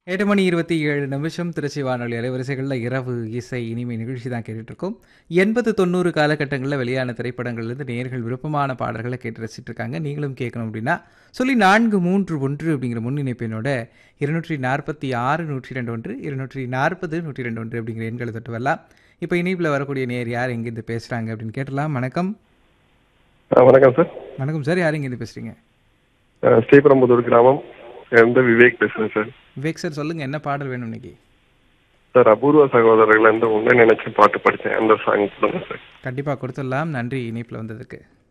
எட்டு மணி இருபத்தி ஏழு நிமிஷம் திருச்சி வானொலி அலைவரிசைகளில் இரவு இசை இனிமை நிகழ்ச்சி தான் கேட்டுட்ருக்கோம் எண்பது தொண்ணூறு காலகட்டங்களில் வெளியான திரைப்படங்கள்லேருந்து நேர்கள் விருப்பமான பாடல்களை கேட்டு ரசிச்சிட்டு இருக்காங்க நீங்களும் கேட்கணும் அப்படின்னா சொல்லி நான்கு மூன்று ஒன்று அப்படிங்கிற முன்னிணைப்பினோட இருநூற்றி நாற்பத்தி ஆறு நூற்றி ரெண்டு ஒன்று இருநூற்றி நாற்பது நூற்றி ரெண்டு ஒன்று அப்படிங்கிற எண்களை தொட்டு வரலாம் இப்போ இணைப்பில் வரக்கூடிய நேர் யார் எங்கேருந்து பேசுகிறாங்க அப்படின்னு கேட்டலாம் வணக்கம் ஆ, வணக்கம் சார் வணக்கம் சார் யார் எங்கேருந்து பேசுகிறீங்க ஆ, ஸ்ரீபெரும்புதூர் கிராமம் எந்த விவேக் பேசுறேன் சார் விவேக் சார் சொல்லுங்கள் என்ன பாடல் வேணும் இன்னைக்கு சார் அபூர்வ சகோதரர்கள் இருந்து ஒன்று நினைச்சு பாட்டு படித்தேன் அந்த சாங் கொடுங்க சார் கண்டிப்பாக கொடுத்துடலாம் நன்றி இணைப்பில் வந்ததுக்கு